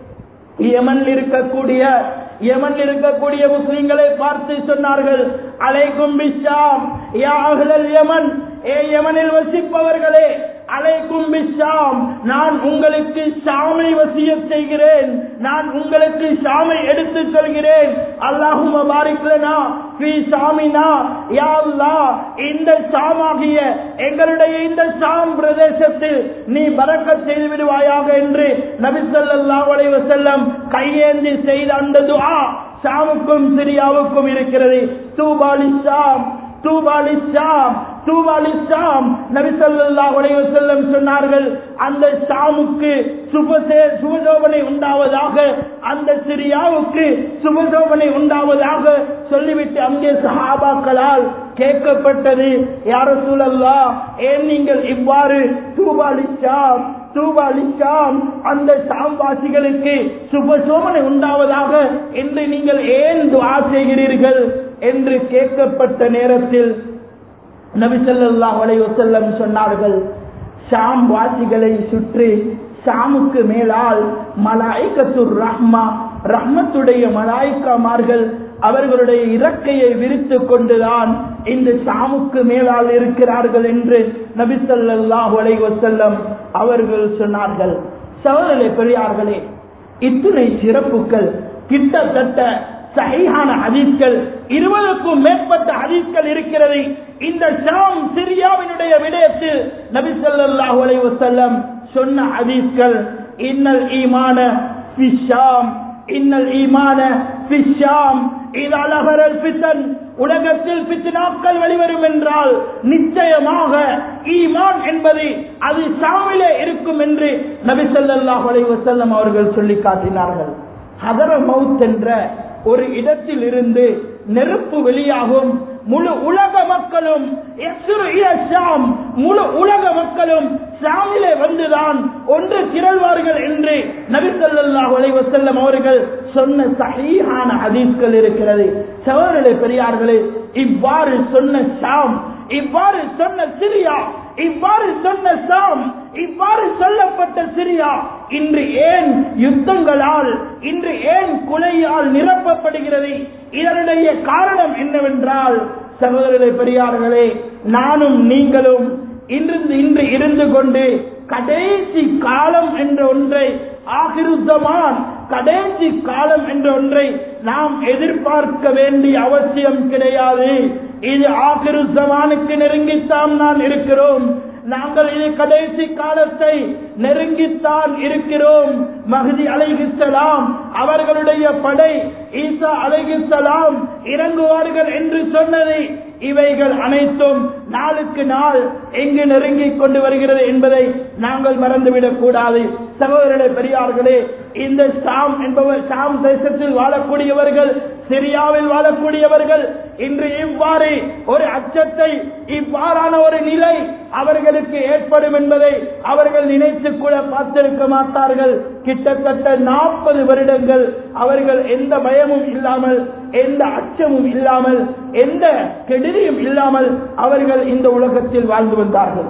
யமனில் இருக்கக்கூடிய யமனில் இருக்கக்கூடிய முஸ்லிம்களை பார்த்து சொன்னார்கள் அலைக்கும் பிஷாம் யா அஹ்லல் யமன் ஏ யமனில் வசிப்பவர்களே அலைக்கும் பிஷாம் நான் உங்களுக்கு ஷாமை வசியம் செய்கிறேன் நான் உங்களுக்கு ஷாமை எடுத்து சொல்கிறேன் அல்லாஹும் பாரிக்லனா ஃபீ ஷாமினா யா அல்லாஹ் இந்த ஷாமாகிய எங்களுடைய இந்த ஷாம் பிரதேசத்தில் நீ பரக்கத் செய்து விடுவாயாக என்று நபி ஸல்லல்லாஹு அலைஹி வஸல்லம் கையேந்தி செய்த அந்த துஆ ஷாமுக்கும் சிரியாவுக்கும் இருக்கிறது தூபாலி ஷாம் தூபாலி ஷாம் தூபாலி ஷாம் நபி ஸல்லல்லாஹு அலைஹி வஸல்லம் சொன்னார்கள் அந்த ஷாமுக்கு சுபசே சுபசோபனை உண்டாவதாக அந்த சிரியாவுக்கு சுபசோபனை உண்டாவதாக சொல்லிவிட்டு அங்கே சஹாபாக்களால் கேட்கப்பட்டது யார சூழல்லா ஏன் நீங்கள் இவ்வாறு தூபாலி ஷாம் தூபாலி ஷாம் அந்த சாம்பாசிகளுக்கு சுபசோபனை உண்டாவதாக என்று நீங்கள் ஏன் துஆ செய்கிறீர்கள் என்று கேட்கப்பட்ட நேரத்தில் நபி ஸல்லல்லாஹு அலைஹி வஸல்லம் சொன்னார்கள் ஷாம் வாசிகளை சுற்றி ஷாமுக்கு மேலால் மலாய்கத்துர் ரஹ்மா ரஹ்மத்துடைய மலாய்க்காமார்கள் அவர்களுடைய இறக்கையை விரித்து கொண்டுதான் இந்த ஷாமுக்கு மேலால் இருக்கிறார்கள் என்று நபி ஸல்லல்லாஹு அலைஹி வஸல்லம் அவர்கள் சொன்னார்கள் சகோதரர்களே பெரியார்களே இத்துணை சிறப்புகள் கிட்டத்தட்ட சஹீஹான ஹதீஸ்கள் இருபதுக்கும் மேற்பட்ட ஹதீஸ்கள் இருக்கிறது இந்த ஷாம் சிரியாவினுடைய விடயத்தில் நபி ஸல்லல்லாஹு அலைஹி வஸல்லம் சொன்ன ஹதீஸ்கள் இன்னல் ஈமான ஃபி ஷாம் இன்னல் ஈமான ஃபி ஷாம் இதா லஹரல் ஃபித்தன் உலகத்தில் பித்னாக்கள் வெளிவரும் என்றால் நிச்சயமாக ஈமான் என்பது அது ஷாமிலே இருக்கும் என்று நபி ஸல்லல்லாஹு அலைஹி வஸல்லம் அவர்கள் சொல்லி காட்டினார்கள் ஹதர மவுத் என்ற ஒரு இடத்தில் இருந்து நெருப்பு வெளியாகும் முழு உலக மக்களும் எஸ்ரு இல ஷாம் முழு உலக மக்களும் ஷாமிலே வந்துதான் ஒன்று திரள்வார்கள் என்று நபி ஸல்லல்லாஹு அலைஹி வஸல்லம் அவர்கள் சொன்ன சஹீஹான ஹதீஸ்கள் இருக்கிறது சகோதரர்களே பெரியார்களே இவ்வாறு சொன்ன ஷாம் இவ்வாறு சொன்ன சிரியா இவ்வாறு சொன்ன சாம் இவ்வாறு சொல்லப்பட்ட சிரியா இன்று ஏன் யுத்தங்களால் இன்று ஏன் கொலையால் நிரப்பப்படுகிறது இதனுடைய காரணம் என்னவென்றால் சகோதரர்களே பெரியார்களே நானும் நீங்களும் இன்று இன்று இருந்து கொண்டு கடைசி காலம் என்ற ஒன்றை ஆகிருத்தமான் கடைசி காலம் என்ற ஒன்றை நாம் எதிர்பார்க்க வேண்டிய அவசியம் கிடையாது இது ஆகிருத்தமானுக்கு நெருங்கித்தான் நான் இருக்கிறோம் நாங்கள் இது கடைசி காலத்தை நெருங்கித்தான் இருக்கிறோம் மகதி அலைகிசலாம் அவர்களுடைய படை ஈசா அலைகிசலாம் இறங்குவார்கள் என்று சொன்னதை இவைகள் அனைத்தும் நாளுக்கு நாள் எங்கு நெருங்கிக் கொண்டு வருகிறது என்பதை நாங்கள் மறந்துவிடக் கூடாது சகோதரர்களே பெரியார்களே இந்த சாம் என்பவர் சாம் தேசத்தில் வாழக்கூடியவர்கள் சிரியாவில் வாழக்கூடியவர்கள் இன்று இவ்வாறு ஒரு அச்சத்தை இவ்வாறான ஒரு நிலை அவர்களுக்கு ஏற்படும் என்பதை அவர்கள் நினைத்து கூட பார்த்திருக்க மாட்டார்கள் கிட்டத்தட்ட நாற்பது வருடங்கள் அவர்கள் எந்த பயமும் இல்லாமல் எந்த அச்சமும் இல்லாமல் எந்த கெடுதியும் இல்லாமல் அவர்கள் இந்த உலகத்தில் வாழ்ந்து வந்தார்கள்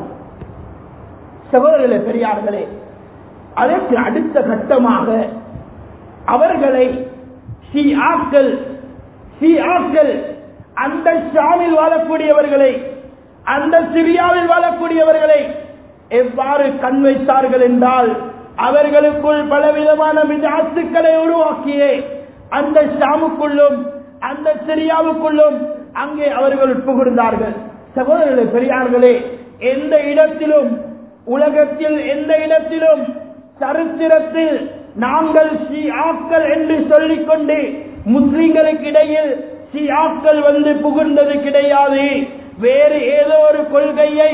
சகோதரர்களே பெரியார்களே அதற்கு அடுத்த கட்டமாக அவர்களை ஷியாக்கள் ஷியாக்கள் அந்த ஷாமில் வாழக்கூடியவர்களை அந்த சிரியாவில் வாழக்கூடியவர்களை எவ்வாறு கண் வைத்தார்கள் என்றால் அவர்களுக்குள் பலவிதமான மிதாத்துக்களை உருவாக்கியே அந்த ஷாமுக்குள்ளும் அந்த சிரியாவுக்குள்ளும் அங்கே அவர்கள் புகுந்தார்கள் சகோதரர்களே பெரியார்களே எந்த இடத்திலும் உலகத்தில் எந்த இடத்திலும் சரித்திரத்தில் நாங்கள் ஷியாக்கள் என்று சொல்லிக்கொண்டு முஸ்லிம்களுக்கு இடையில் ஷியாக்கள் வந்து புகுந்தது கிடையாது வேறு ஏதோ ஒரு கொள்கையை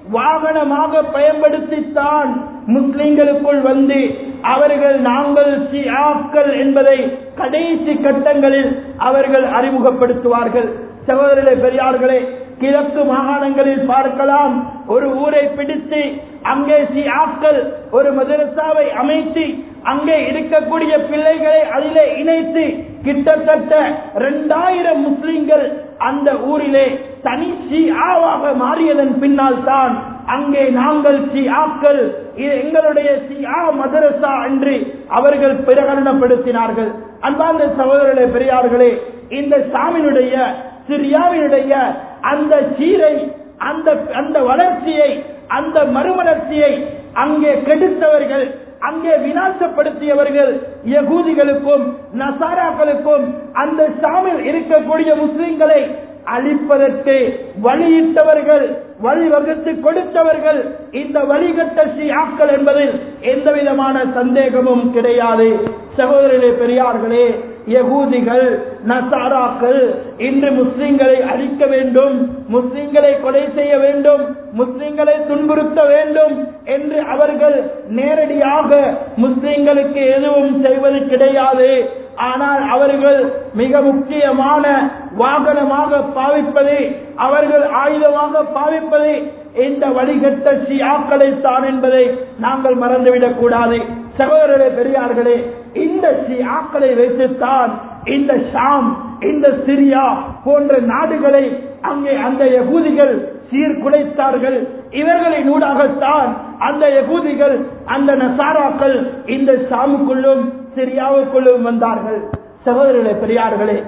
வாகனமாக பயன்படுத்தித்தான் முஸ்லிம்களுக்குள் வந்து அவர்கள் நாங்கள் ஷியாக்கள் என்பதை கடைசி கட்டங்களில் அவர்கள் அறிமுகப்படுத்துவார்கள் சகோதரர்களே பெரியார்களே கிழக்கு மாகாணங்களில் பார்க்கலாம் ஒரு ஊரை பிடித்து அங்கே ஷியாக்கள் ஒரு மதரசாவை அமைத்து அங்கே இருக்கக்கூடிய பிள்ளைகளை அதிலே இணைத்து கிட்டத்தட்ட இரண்டாயிரம் முஸ்லிம்கள் அந்த ஊரிலே தனி ஷியாவாக மாறியதன் பின்னால் தான் அங்கே நாங்கள் ஷியாக்கள் இது எங்களுடைய ஷியா மதரசா என்று அவர்கள் பிரகடனப்படுத்தினார்கள் அன்பார்ந்த சகோதரர்களே பெரியார்களே இந்த சாமியினுடைய சிரியாவினுடைய அந்த சீரை அந்த அந்த வளர்ச்சியை அந்த மறுமலர்ச்சியை அங்கே கெடுத்தவர்கள் அங்கே விநாசப்படுத்தியவர்கள் யகூதிகளுக்கும் நசாராக்களுக்கும் அந்த சாமில் இருக்கக்கூடிய முஸ்லிம்களை அழிப்பதற்கு வழியிட்டவர்கள் வழிவகுத்து கொடுத்தவர்கள் இந்த வழிகட்ட ஷியாக்கள் என்பதில் எந்த விதமான சந்தேகமும் கிடையாது சகோதரர்களே பெரியார்களே யகூதிகள் நசாராக்கள் இன்று முஸ்லிம்களை அழிக்க வேண்டும் முஸ்லிம்களை கொலை செய்ய வேண்டும் முஸ்லிம்களை துன்புறுத்த வேண்டும் என்று அவர்கள் நேரடியாக முஸ்லிம்களுக்கு எதுவும் செய்வது கிடையாது ஆனால் அவர்கள் மிக முக்கியமான வாகனமாக பாவிப்பது அவர்கள் ஆயுதமாக பாவிப்பது இந்த வழிகட்ட ஷியாக்களை தான் என்பதை நாங்கள் மறந்துவிடக் கூடாது சகோதரர்களே பெரியார்களே இந்த ஷியாக்களை வைத்துத்தான் இந்த ஷாம் இந்த சிரியா போன்ற நாடுகளை அங்கே அந்த யகூதிகள் சீர்குலைத்தார்கள் இவர்களின் ஊடாகத்தான் அந்த யகூதிகள் அந்த நசாராக்கள் இந்த ஷாமுக்குள்ளும் சிரியாவுக்குள்ளும் வந்தார்கள் சகோதரர்களே பெரியார்களே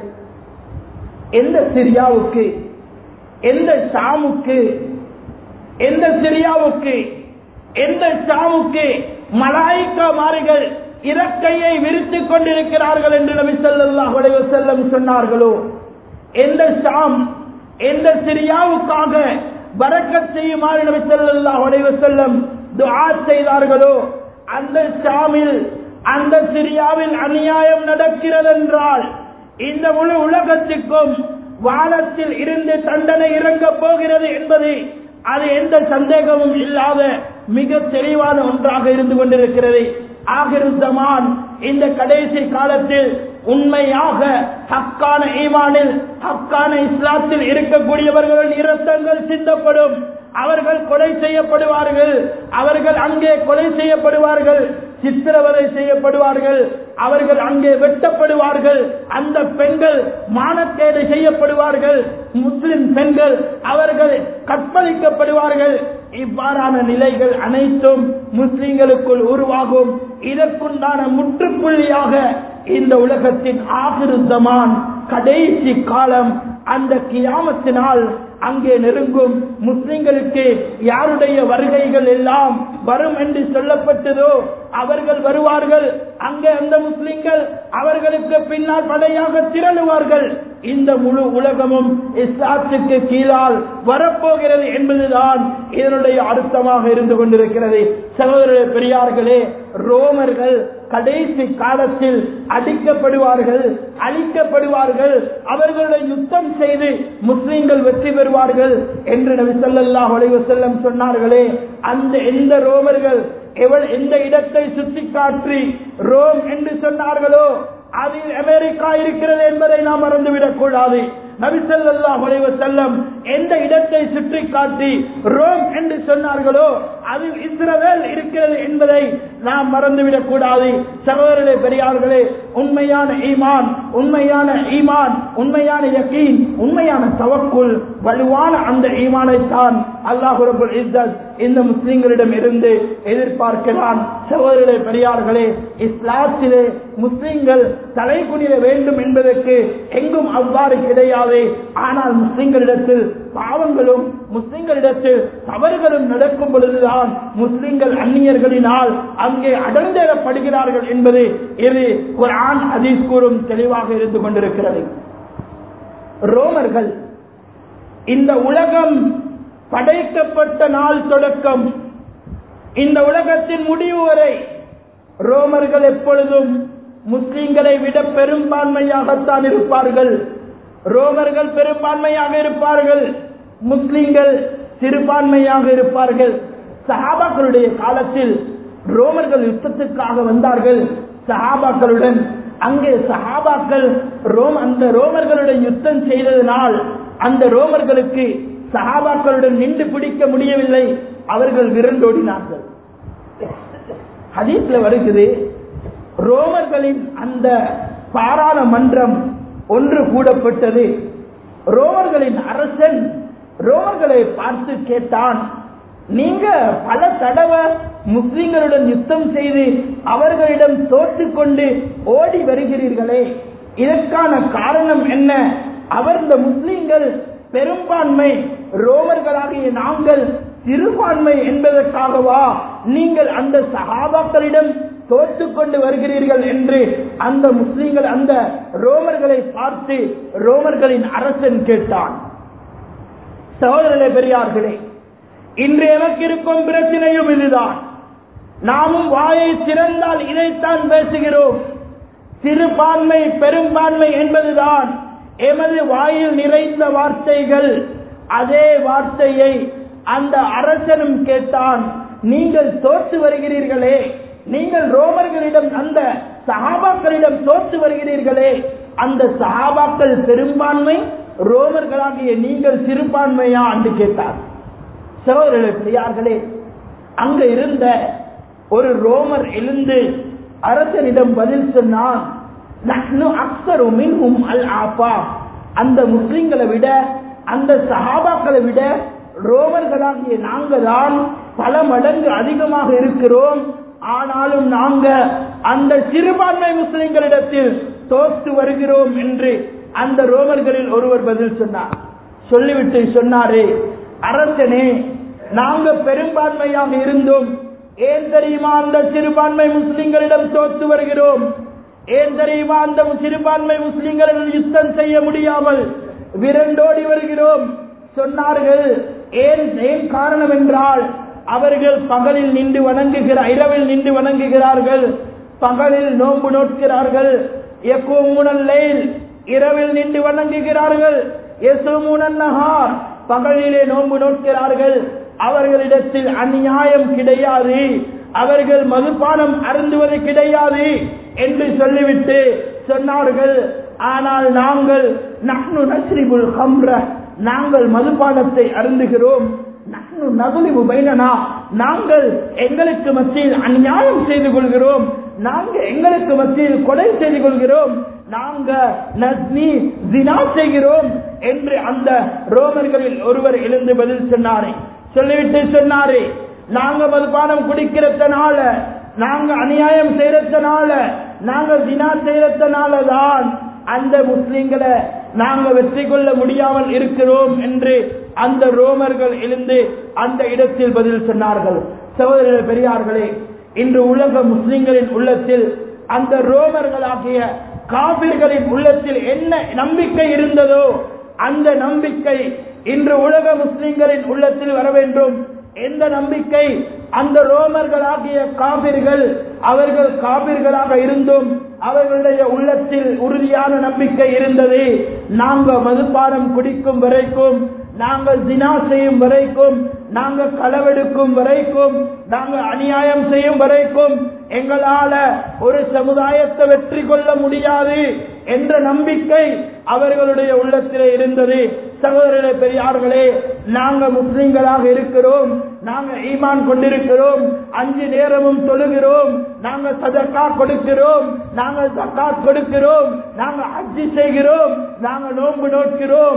எந்த சிரியாவுக்கு எந்த ஷாமுக்கு எந்த சிரியாவுக்கு எந்த ஷாமுக்கு மலாய்க்கா மாறிகள் இறக்கையை விரித்துக் கொண்டிருக்கிறார்கள் என்று நபி ஸல்லல்லாஹு அலைஹி வஸல்லம் சொன்னார்களோ எந்த ஷாம் எந்த சிரியாவுக்காக பரக்கத் செய்யுமாறு நபி ஸல்லல்லாஹு அலைஹி வஸல்லம் துஆ செய்தார்களோ அந்த ஷாமில் அந்த சிரியாவில் அநியாயம் நடக்கிறது என்றால் இந்த முழு உலகத்துக்கும் வானத்தில் இருந்து தண்டனை இறங்கப் போகிறது என்பது அது எந்த சந்தேகமும் இல்லாத மிக தெளிவான ஒன்றாக இருந்து கொண்டிருக்கிறது ஆகிருந்தமான் இந்த கடைசி காலத்தில் உண்மையாக ஹக்கான ஈமானில் ஹக்கான இஸ்லாத்தில் இருக்கக்கூடியவர்களின் இரத்தங்கள் சிந்தப்படும் அவர்கள் கொலை செய்யப்படுவார்கள் அவர்கள் அங்கே கொலை செய்யப்படுவார்கள் சித்திரவதை செய்யப்படுவார்கள் அவர்கள் அங்கே வெட்டப்படுவார்கள் அந்த பெண்கள் மானக்கேடு செய்யப்படுவார்கள் முஸ்லிம் பெண்கள் அவர்கள் கற்பழிக்கப்படுவார்கள் இவ்வாறான நிலைகள் அனைத்தும் முஸ்லிம்களுக்குள் உருவாகும் இதற்குண்டான முற்றுப்புள்ளியாக இந்த உலகத்தின் ஆகிருந்தமான் கடைசி காலம் அந்த கியாமத்தினால் அங்கே நெருங்கும் முஸ்லிம்களுக்கு யாருடைய வருகைகள் எல்லாம் வரும் என்று சொல்லப்பட்டதோ அவர்கள் வருவார்கள் அங்கே அந்த முஸ்லிம்கள் அவர்களுக்கு பின்னால் படையாக திரளுவார்கள் இந்த முழு உலகமும் இஸ்லாத்துக்கு கீழால் வரப்போகிறது என்பதுதான் இதனுடைய அர்த்தமாக இருந்து கொண்டிருக்கிறது சகோதர பெரியார்களே ரோமர்கள் கடைசி காலத்தில் அடிக்கப்படுவார்கள் அழிக்கப்படுவார்கள் அவர்களுடைய யுத்தம் செய்து முஸ்லிம்கள் வெற்றி பெறுவார்கள் என்று நபி ஸல்லல்லாஹு அலைஹி வஸல்லம் சொன்னார்களே அந்த எந்த ரோமர்கள் எவள் எந்த இடத்தை சுட்டி காற்றி ரோம் என்று சொன்னார்களோ அதில் அமெரிக்கா இருக்கிறது என்பதை நாம் மறந்துவிடக் கூடாது நபிசல்லாஹ் செல்லம் எந்த இடத்தை சுற்றி காட்டி ரோம் என்று சொன்னார்களோ அதில் இஸ்ரவேல் இருக்கிறது என்பதை நாம் மறந்துவிடக் கூடாது சகோதரர்களே பெரியார்களே உண்மையான ஈமான் உண்மையான ஈமான் உண்மையான யக்கீன் உண்மையான தவக்குள் வலுவான அந்த ஈமானைத்தான் அல்லாஹ் ரபுல் இஸ்ஸத் இந்த முஸ்லிம்களிடம் இருந்து எதிர்பார்க்கிறான் சகோதரர்களே பெரியார்களே இஸ்லாத்திலே முஸ்லிம்கள் தலை குனிய வேண்டும் என்பதற்கு எங்கும் அவ்வாறு கிடையாது ஆனால் முஸ்லிம்களிடத்தில் பாவங்களும் முஸ்லிம்களிடத்தில் தவறுகளும் நடக்கும் பொழுதுதான் முஸ்லிம்கள் அந்நியர்களினால் அங்கே அடர்ந்தேறப்படுகிறார்கள் என்பது இது ஒரு ஆண் ஹதீஸ் கூறும் தெளிவாக இருந்து கொண்டிருக்கிறது ரோமர்கள் இந்த உலகம் படைக்கப்பட்ட நாள் தொடக்கம் இந்த உலகத்தின் முடிவு வரை ரோமர்கள் எப்பொழுதும் முஸ்லிம்களை விட பெரும்பான்மையாகத்தான் இருப்பார்கள் ரோமர்கள் பெரும்பான்மையாக இருப்பார்கள் முஸ்லிம்கள் சிறுபான்மையாக இருப்பார்கள் சஹாபாக்களுடைய காலத்தில் ரோமர்கள் யுத்தத்துக்காக வந்தார்கள் சஹாபாக்களுடன் அங்கே சஹாபாக்கள் ரோம் அந்த ரோமர்களுடன் யுத்தம் செய்ததனால் அந்த ரோமர்களுக்கு சஹாபாக்களுடன் நின்று பிடிக்க முடியவில்லை அவர்கள் விரண்டோடினார்கள் ஹதீஸ்ல வருகிறது ரோமர்களின் அந்த பாராளுமன்றம் ஒன்று கூடப்பட்டது ரோமர்களின் அரசன் ரோமர்களை பார்த்து கேட்டான் நீங்க பல தடவை முஸ்லிம்களுடன் யுத்தம் செய்து அவர்களிடம் தோற்றுக் கொண்டு ஓடி வருகிறீர்களே இதற்கான காரணம் என்ன அவர் இந்த முஸ்லிம்கள் பெரும்பான்மை ரோமர்களாகிய நாங்கள் சிறுபான்மை என்பதற்காகவா நீங்கள் அந்த சகாபாக்களிடம் தோற்றுக் கொண்டு வருகிறீர்கள் என்று அந்த முஸ்லிம்கள் அந்த ரோமர்களை பார்த்து ரோமர்களின் அரசன் கேட்டான் சகோதரர்களே பெரியார்களே இன்று எனக்கு இருக்கும் பிரச்சனையும் இதுதான் நாமும் வாயை திறந்தால் இதைத்தான் பேசுகிறோம் சிறுபான்மை பெரும்பான்மை என்பதுதான் எமது வாயில் நிறைந்த வார்த்தைகள் அதே வார்த்தையை அந்த அரசனும் கேட்டான் நீங்கள் தோற்று வருகிறீர்களே நீங்கள் ரோமர்களிடம் அந்த சஹாபாக்களிடம் தோற்று வருகிறீர்களே அந்த சஹாபாக்கள் பெரும்பான்மை ரோமர்களாகிய நீங்கள் சிறுபான்மையா என்று கேட்டார் சகோதரர்களே பெரியார்களே அங்க இருந்த ஒரு ரோமர் எழுந்து அரசனிடம் பதில் சொன்னான் நஹ்னு அக்ஸரு மின்ஹும் அல் ஆபா அந்த முஸ்லிம்களை விட அந்த சஹாபாக்களை விட ரோமர்களாகிய நாங்க தான் பல மடங்கு அதிகமாக இருக்கிறோம் ஆனாலும் நாங்க அந்த சிறுபான்மை முஸ்லிம்களிடத்தில் தோற்று வருகிறோம் என்று அந்த ரோமர்களில் ஒருவர் பதில் சொன்னார் சொல்லிவிட்டு சொன்னாரே அரசனே நாங்க பெரும்பான்மையாக இருந்தோம் ஏன் தெரியுமா அந்த சிறுபான்மை முஸ்லிம்களிடம் தோற்று வருகிறோம் ஏன் தெரியுமா அந்த சிறுபான்மை முஸ்லிம்களிடம் யுத்தம் செய்ய முடியாமல் விரண்டோடி வருகிறோம் சொன்னார்கள் ஏன் ஏன் காரணம் என்றால் அவர்கள் பகலில் நின்று வணங்குகிறார் இரவில் நின்று வணங்குகிறார்கள் பகலில் நோன்பு நோட்கிறார்கள் எக்கோமுனல் இரவில் நின்று வணங்குகிறார்கள் நகார் பகலிலே நோன்பு நோக்கிறார்கள் அவர்களிடத்தில் அநியாயம் கிடையாது அவர்கள் மதுபானம் அருந்துவது கிடையாது என்று சொல்லிவிட்டு சொன்னார்கள் ஆனால் நாங்கள் நஹ்னு நஸ்ரிபுல் ஹம்ர நாங்கள் மதுபானத்தை அருந்துகிறோம் நஹ்னு நகுலிபு பைனனா நாங்கள் எங்களுக்கு மத்தியில் அநியாயம் செய்து கொள்கிறோம் நாங்க எங்களுக்கு மத்தியில் கொலை செய்து கொள்கிறோம் நாங்க நஸ்னி தினா செய்கிறோம் என்று அந்த ரோமர்களில் ஒருவர் எழுந்து பதில் சொன்னாரே சொல்லிவிட்டு சொன்னாரே நாங்க மதுபானம் குடிக்கிறதுனால நாங்க அநியாயம் செய்யறதுனால நாங்க தினா செய்யறதுனால தான் அந்த முஸ்லிம்களை நாங்க வெற்றி கொள்ள முடியாமல் இருக்கிறோம் என்று அந்த ரோமர்கள் எழுந்து அந்த இடத்தில் பதில் சொன்னார்கள் சகோதரர்கள் பெரியார்களே இன்று உலக முஸ்லிம்களின் உள்ளத்தில் அந்த ரோமர்களாகிய காபிர்களின் உள்ளத்தில் என்ன நம்பிக்கை இருந்ததோ அந்த நம்பிக்கை இன்று உலக முஸ்லிம்களின் உள்ளத்தில் வர வேண்டும் எந்த நம்பிக்கை அந்த ரோமர்களாகிய காபிர்கள் அவர்கள் காபிர்களாக இருந்தும் அவர்களுடைய உள்ளத்தில் உறுதியான நம்பிக்கை இருந்தது நாங்கள் மதுபானம் குடிக்கும் வரைக்கும் நாங்கள் தினா செய்யும் வரைக்கும் நாங்கள் களவெடுக்கும் வரைக்கும் நாங்கள் அநியாயம் செய்யும் வரைக்கும் எங்களால ஒரு சமுதாயத்தை வெற்றி கொள்ள முடியாது என்ற நம்பிக்கை அவர்களுடைய உள்ளத்திலே இருந்தது சகோதரர்களே பெரியார்களே நாங்க முஸ்லிம்களாக இருக்கிறோம் நாங்க ஈமான் கொண்டிருக்கிறோம் அஞ்சு நேரமும் தொழுகிறோம் நாங்க சதக்கா கொடுக்கிறோம் நாங்கள் தக்காத் கொடுக்கிறோம் நாங்க அஜி செய்கிறோம் நாங்க நோன்பு நோக்கிறோம்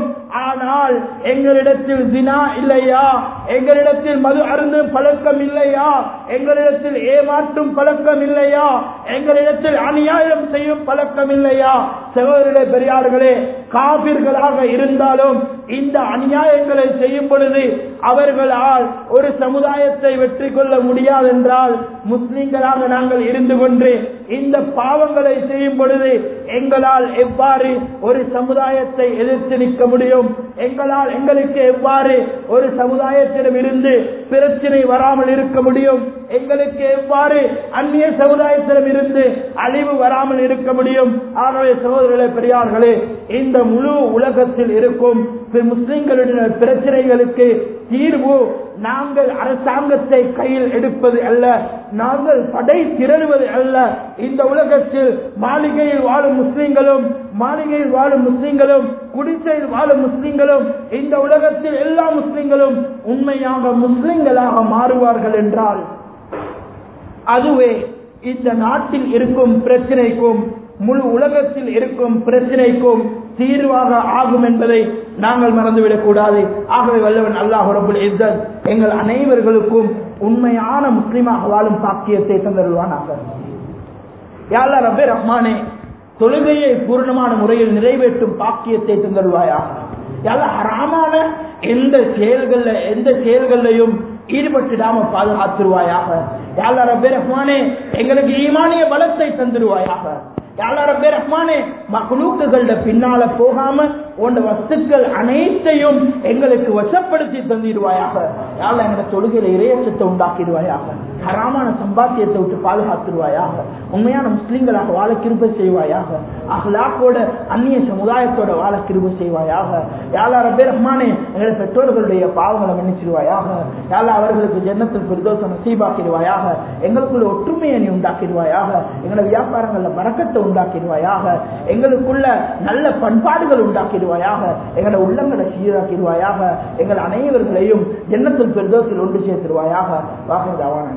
ஆனால் எங்களிடத்தில் தினா இல்லையா எங்களிடத்தில் மது அருந்தும் பழக்கம் இல்லையா எங்களிடத்தில் ஏமாற்றும் பழக்கம் இல்லையா எங்களிடத்தில் அநியாயம் செய்யும் பழக்கம் இல்லையா சகோதரர்களே பெரியார்களே காபிர்களாக இருந்தாலும் இந்த அநியாயங்களை செய்யும் பொழுது அவர்களால் ஒரு சமுதாயத்தை வெற்றி கொள்ள முடியாது என்றால் முஸ்லிம்களாக நாங்கள் இருந்து கொண்டு இந்த பாவங்களை செய்யும் பொழுது எங்களால் எவ்வாறு ஒரு சமுதாயத்தை எதிர்த்து நிற்க முடியும் எங்களால் எங்களுக்கு எவ்வாறு ஒரு சமுதாயத்திடம் இருந்து பிரச்சனை வராமல் இருக்க முடியும் எங்களுக்கு எவ்வாறு அந்நிய சமுதாயத்திடம் இருந்து அழிவு வராமல் இருக்க முடியும் ஆகவே சகோதரர்களே பெரியார்களே இந்த முழு உலகத்தில் இருக்கும் முஸ்லிம்களுடைய பிரச்சனைகளுக்கு தீர்வு நாங்கள் அரசாங்கத்தை கையில் எடுப்பது அல்ல நாங்கள் படை திரளுவது அல்ல இந்த உலகத்தில் மாளிகையில் வாழும் முஸ்லிம்களும் மாளிகையில் வாழும் முஸ்லிம்களும் குடிசையில் வாழும் முஸ்லிம்களும் இந்த உலகத்தில் எல்லா முஸ்லிம்களும் உண்மையாக முஸ்லிம்களாக மாறுவார்கள் என்றால் அதுவே இந்த நாட்டில் இருக்கும் பிரச்சனைக்கும் முழு உலகத்தில் இருக்கும் பிரச்சனைக்கும் தீர்வாக ஆகும் என்பதை நாங்கள் மறந்துவிடக் கூடாது ஆகவே வல்லவன் அல்லாஹ் ரபுல் இஸ்ஸத் எங்கள் அனைவர்களுக்கும் உண்மையான முஸ்லிமாக வாழும் பாக்கியத்தை தந்தருவானாக யாழ்லா ரபே ரஹ்மானே தொழுகையை பூர்ணமான முறையில் நிறைவேற்றும் பாக்கியத்தை தந்தருவாயாக யாழ்லா ஹராமான எந்த செயல்கள்ல எந்த செயல்களையும் ஈடுபட்டுடாம பாதுகாத்துருவாயாக யாழ்லா ரபே ரஹ்மானே எங்களுக்கு ஈமானிய பலத்தை தந்துருவாயாக மகளுக்குகள பின்னால போகாம உண்ட வஸ்துக்கள் அனைத்தையும் எங்களுக்கு வசப்படுத்தி தந்திடுவாயாக யாழ் எங்க தொழுகையில இரையச்சத்தை உண்டாக்கிடுவாயாக ஹராமான சம்பாத்தியத்தை விட்டு பாதுகாத்துருவாயாக உண்மையான முஸ்லிம்களாக வாழ கிருபை செய்வாயாக அகலாக்கோட அந்நிய சமுதாயத்தோட வாழ கிருபை செய்வாயாக யாழா ரபே ரஹ்மானே எங்களுடைய பெற்றோர்களுடைய பாவங்களை மன்னிச்சிருவாயாக யாழா அவர்களுக்கு ஜன்னத்தில் பிரதோஷம் நசீபாக்கிடுவாயாக எங்களுக்குள்ள ஒற்றுமையை நீ உண்டாக்கிடுவாயாக எங்களை வியாபாரங்கள்ல பறக்கத்தை உண்டாக்கிடுவாயாக எங்களுக்குள்ள நல்ல பண்பாடுகள் உண்டாக்கிடுவாயாக எங்களை உள்ளங்களை சீராக்கிடுவாயாக எங்கள் அனைவர்களையும் ஜன்னத்தில் பெருதோசில் ஒன்று சேர்த்திருவாயாக வாகனதாவான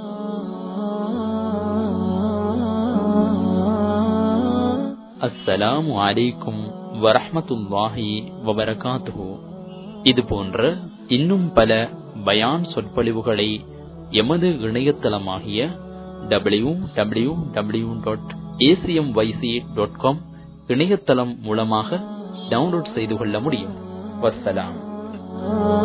அஸ்ஸலாமு அலைக்கும் வரஹ்மத்துல்லாஹி வபரகாத்துஹு இது போன்ற இன்னும் பல பயான் சொற்பொழிவுகளை எமது இணையதளமாகிய W W W dot ACM YC dot com இணையதளம் மூலமாக டவுன்லோட் செய்து கொள்ள முடியும் வஸ்ஸலாம்